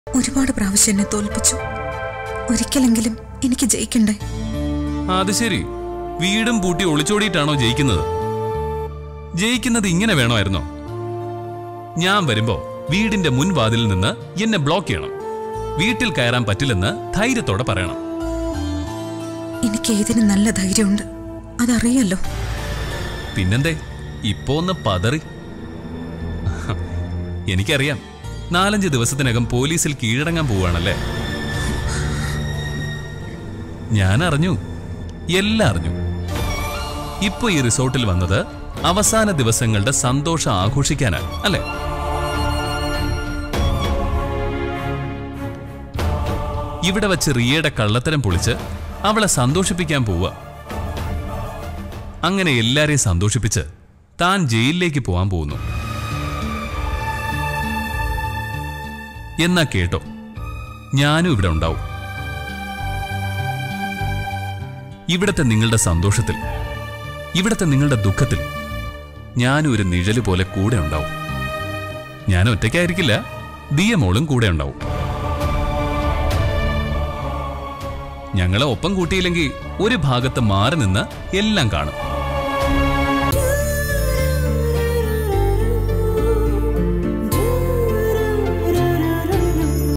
ഒരുപാട് പ്രാവശ്യം എന്നെ തോൽപ്പിച്ചു ഒരിക്കലെങ്കിലും എനിക്ക് ജയിക്കണ്ടേ അത് ശരി വീടും പൂട്ടി ഒളിച്ചോടിയിട്ടാണോ ജയിക്കുന്നത് ജയിക്കുന്നത് ഇങ്ങനെ വേണമായിരുന്നോ ഞാൻ വരുമ്പോ വീടിന്റെ മുൻവാതിലിൽ നിന്ന് എന്നെ ബ്ലോക്ക് ചെയ്യണം വീട്ടിൽ കയറാൻ പറ്റില്ലെന്ന് ധൈര്യത്തോടെ പറയണം എനിക്ക് ഏതിനും നല്ല ധൈര്യമുണ്ട് അതറിയല്ലോ പിന്നെന്തേ ഇപ്പോ ഒന്ന് പതറി എനിക്കറിയാം നാലഞ്ച് ദിവസത്തിനകം പോലീസിൽ കീഴടങ്ങാൻ പോവുകയാണല്ലേ ഞാൻ അറിഞ്ഞു എല്ലാം അറിഞ്ഞു ഇപ്പൊ ഈ റിസോർട്ടിൽ വന്നത് അവസാന ദിവസങ്ങളുടെ സന്തോഷം ആഘോഷിക്കാനാണ് അല്ലേ ഇവിടെ വച്ച് റിയയുടെ കള്ളത്തരം പൊളിച്ച് അവളെ സന്തോഷിപ്പിക്കാൻ പോവുക അങ്ങനെ എല്ലാരെയും സന്തോഷിപ്പിച്ച് താൻ ജയിലിലേക്ക് പോവാൻ പോകുന്നു എന്നാ കേട്ടോ ഞാനും ഇവിടെ ഉണ്ടാവും ഇവിടത്തെ നിങ്ങളുടെ സന്തോഷത്തിൽ ഇവിടത്തെ നിങ്ങളുടെ ദുഃഖത്തിൽ ഞാനും ഒരു നിഴല് പോലെ കൂടെ ഉണ്ടാവും ഞാൻ ഒറ്റയ്ക്കായിരിക്കില്ല ദിയ മോളും കൂടെ ഉണ്ടാവും ഞങ്ങളെ ഒപ്പം കൂട്ടിയില്ലെങ്കിൽ ഒരു ഭാഗത്ത് മാറി നിന്ന് എല്ലാം കാണും